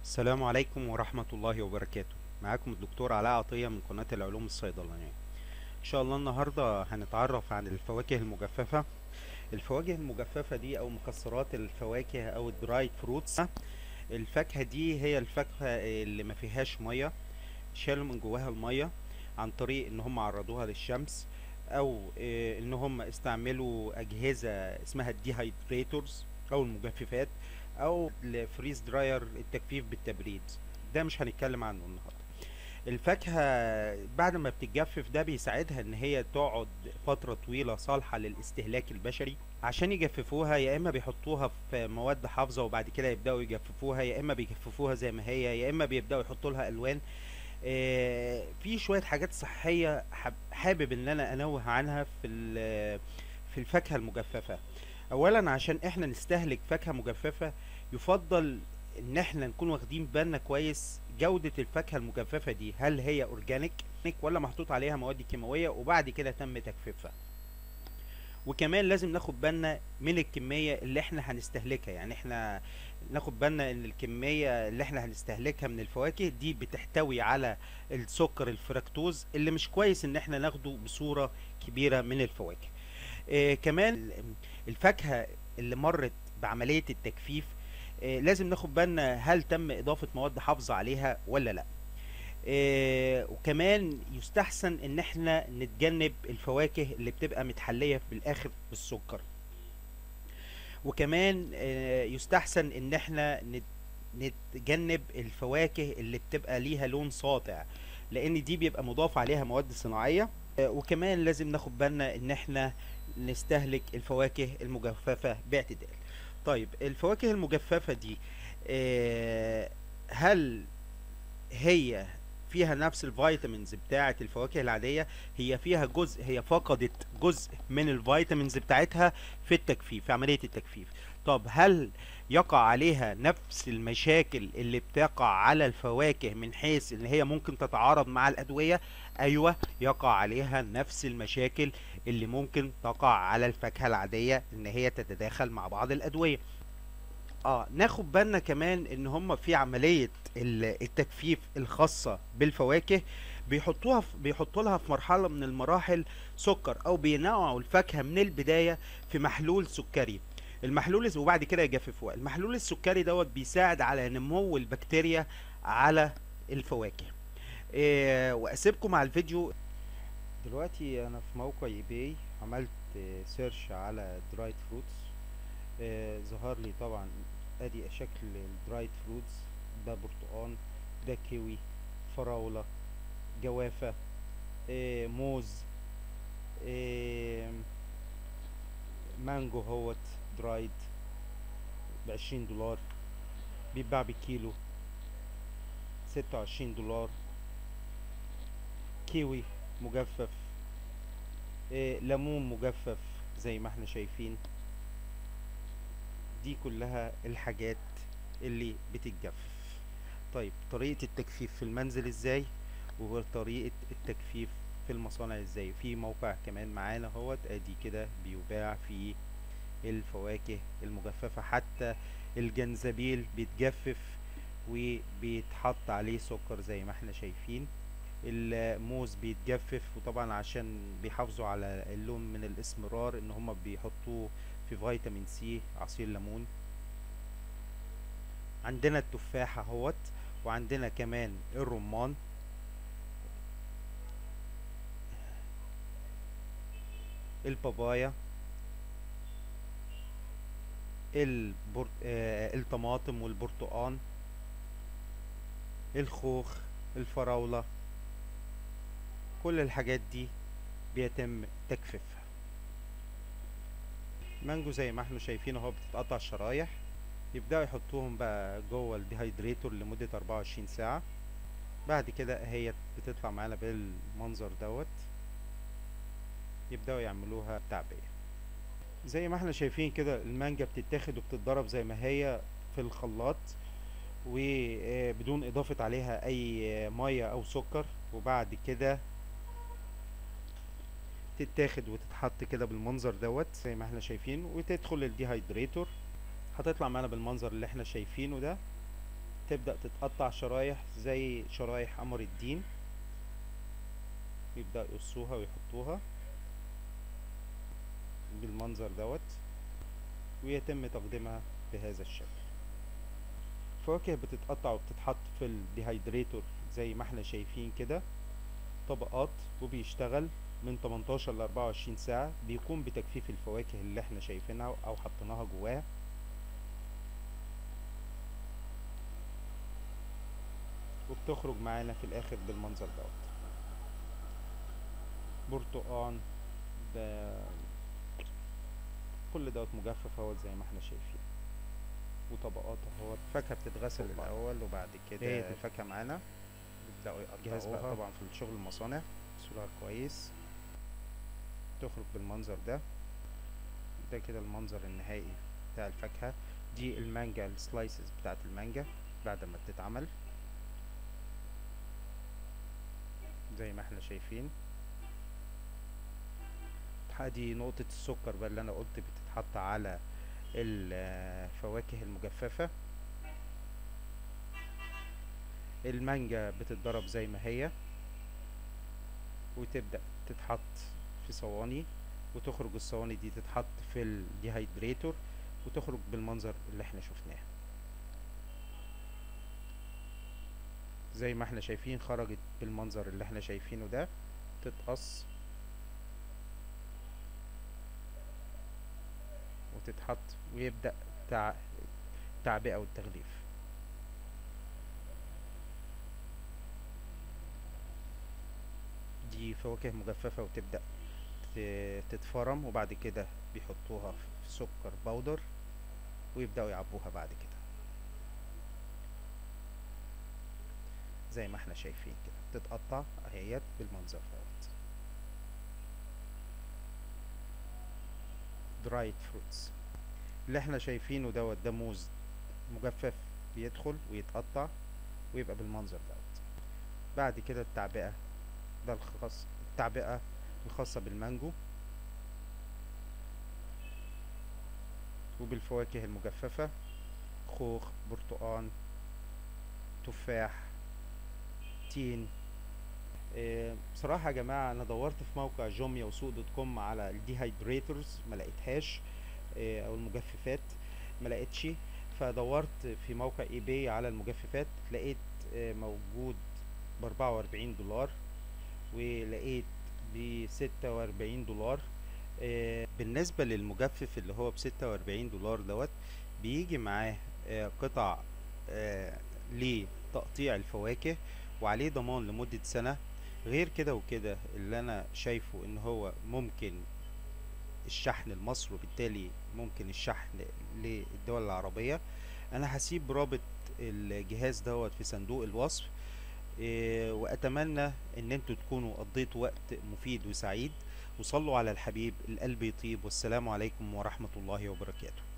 السلام عليكم ورحمة الله وبركاته معاكم الدكتور علاء عطية من قناة العلوم الصيدلانية إن شاء الله النهاردة هنتعرف عن الفواكه المجففة الفواكه المجففة دي أو مكسرات الفواكه أو الدرايد فروتس الفاكهة دي هي الفاكهة اللي ما فيهاش مية شالوا من جواها المية عن طريق إن هم عرضوها للشمس أو آه، إن هم استعملوا أجهزة اسمها الديهايدريتورز أو المجففات او الفريز دراير التجفيف بالتبريد ده مش هنتكلم عنه النهارده الفاكهة بعد ما بتتجفف ده بيساعدها ان هي تقعد فترة طويلة صالحة للاستهلاك البشري عشان يجففوها يا اما بيحطوها في مواد حافظة وبعد كده يبدأوا يجففوها يا اما بيجففوها زي ما هي يا اما بيبدأوا يحطوا لها الوان آه، في شوية حاجات صحية حاب- حابب ان انا انوه عنها في ال- في الفاكهة المجففة اولا عشان احنا نستهلك فاكهة مجففة يفضل ان احنا نكون واخدين بالنا كويس جودة الفاكهة المجففة دي هل هي اورجانيك ولا محطوط عليها مواد كيماوية وبعد كده تم تجفيفها وكمان لازم ناخد بالنا من الكمية اللي احنا هنستهلكها يعني احنا ناخد بالنا ان الكمية اللي احنا هنستهلكها من الفواكه دي بتحتوي على السكر الفركتوز اللي مش كويس ان احنا ناخده بصورة كبيرة من الفواكه اه كمان الفاكهة اللي مرت بعملية التجفيف آه، لازم ناخد بالنا هل تم إضافة مواد حافظة عليها ولا لأ آه، وكمان يستحسن إن احنا نتجنب الفواكه اللي بتبقى متحلية في الآخر بالسكر وكمان آه، يستحسن إن احنا نت- نتجنب الفواكه اللي بتبقى ليها لون ساطع لأن دي بيبقى مضاف عليها مواد صناعية آه، وكمان لازم ناخد بالنا إن احنا نستهلك الفواكه المجففة باعتدال طيب الفواكه المجففة دي آه، هل هي فيها نفس الفيتامينز بتاعة الفواكه العادية هي فيها جزء هي فقدت جزء من الفيتامينز بتاعتها في التجفيف في عملية التجفيف طب هل يقع عليها نفس المشاكل اللي بتقع على الفواكه من حيث ان هي ممكن تتعارض مع الأدوية ايوه يقع عليها نفس المشاكل اللي ممكن تقع على الفاكهة العادية ان هي تتداخل مع بعض الادوية اه ناخد بالنا كمان ان هم في عملية ال- التجفيف الخاصة بالفواكه بيحطوها في بيحطوا لها في مرحلة من المراحل سكر او بينقعوا الفاكهة من البداية في محلول سكري المحلول الس- وبعد كده يجففوها المحلول السكري دوت بيساعد على نمو البكتيريا على الفواكه إيه واسيبكم مع الفيديو دلوقتي انا في موقع اي باي عملت سيرش على درايد فروتس ظهر لي طبعا ادي شكل الدرايد فروتس ده برتقان ده كيوي فراولة جوافة آه، موز آه، مانجو هوت درايد بعشرين دولار بيتباع بالكيلو ستة وعشرين دولار كيوي مجفف آه، ليمون مجفف زي ما احنا شايفين دي كلها الحاجات اللي بتتجفف طيب طريقة التجفيف في المنزل ازاي وطريقة التجفيف في المصانع ازاي في موقع كمان معانا اهوت ادي كده بيباع فيه الفواكه المجففة حتى الجنزبيل بيتجفف وبيتحط عليه سكر زي ما احنا شايفين الموز بيتجفف وطبعا عشان بيحافظوا على اللون من الاسمرار ان هما بيحطوه في فيتامين سي عصير ليمون عندنا التفاح اهوت وعندنا كمان الرمان البابايا البر... آه الطماطم والبرتقان الخوخ الفراولة كل الحاجات دي بيتم تجفيفها مانجو زي ما احنا شايفين اهو بتتقطع شرايح يبدأوا يحطوهم بقى جوه الديهايدريتور لمدة 24 ساعة بعد كده هي بتطلع معانا بالمنظر دوت يبدأوا يعملوها تعبية زي ما احنا شايفين كده المانجا بتتاخد وبتتضرب زي ما هي في الخلاط وبدون اضافة عليها اي مية او سكر وبعد كده تتاخد وتتحط كده بالمنظر دوت زي ما احنا شايفين وتدخل الديهايدريتور هتطلع معانا بالمنظر اللي احنا شايفينه ده تبدأ تتقطع شرايح زي شرايح قمر الدين يبدأ يقصوها ويحطوها بالمنظر دوت ويتم تقديمها بهذا الشكل الفواكه بتتقطع وبتتحط في الديهايدريتور زي ما احنا شايفين كده طبقات وبيشتغل من 18 ل 24 ساعة بيقوم بتجفيف الفواكه اللي احنا شايفينها او حطيناها جواه وبتخرج معانا في الاخر بالمنظر دوت برتقان ب... كل دوت مجفف اهوت زي ما احنا شايفين وطبقات اهوت الفاكهة بتتغسل طبعا. الأول وبعد ديت كده الفاكهة معانا بيبدأوا جهاز بقى يقطعوها طبعا في الشغل المصانع صورها كويس تخرج بالمنظر ده ده كده المنظر النهائي بتاع الفاكهة دي المانجا السلايسز بتاعت المانجا بعد ما بتتعمل زي ما احنا شايفين دي نقطة السكر بقى اللي انا قلت بتتحط على الفواكه المجففة المانجا بتتضرب زي ما هي وتبدأ تتحط في صواني وتخرج الصواني دي تتحط في الديهايدريتور وتخرج بالمنظر اللي احنا شفناه زي ما احنا شايفين خرجت بالمنظر اللي احنا شايفينه ده تتقص وتتحط ويبدأ تع... التعبئة والتغليف دي فواكه مجففة وتبدأ ت- تتفرم وبعد كده بيحطوها في سكر بودر ويبدأوا يعبوها بعد كده زي ما احنا شايفين كده بتتقطع اهيت بالمنظر دوت درايد فروتس اللي احنا شايفينه دوت ده موز مجفف بيدخل ويتقطع ويبقى بالمنظر دوت بعد كده التعبئة ده الخاص التعبئة الخاصة بالمانجو وبالفواكه المجففة خوخ برتقان تفاح تين إيه، بصراحة يا جماعة أنا دورت في موقع جوميا وسوق دوت كوم على الديهايدريتورز ما لقيتهاش إيه، أو المجففات ما لقيتش فدورت في موقع اي باي على المجففات لقيت إيه، موجود بأربعة وأربعين دولار ولقيت بستة وأربعين دولار إيه، بالنسبة للمجفف اللي هو بستة وأربعين دولار دوت بيجي معاه آه، قطع آه، لتقطيع الفواكه وعليه ضمان لمدة سنة غير كده وكده اللي أنا شايفه إن هو ممكن الشحن لمصر وبالتالي ممكن الشحن للدول العربية أنا هسيب رابط الجهاز دوت في صندوق الوصف إيه، وأتمنى إن انتوا تكونوا قضيتوا وقت مفيد وسعيد وصلوا على الحبيب القلب يطيب والسلام عليكم ورحمة الله وبركاته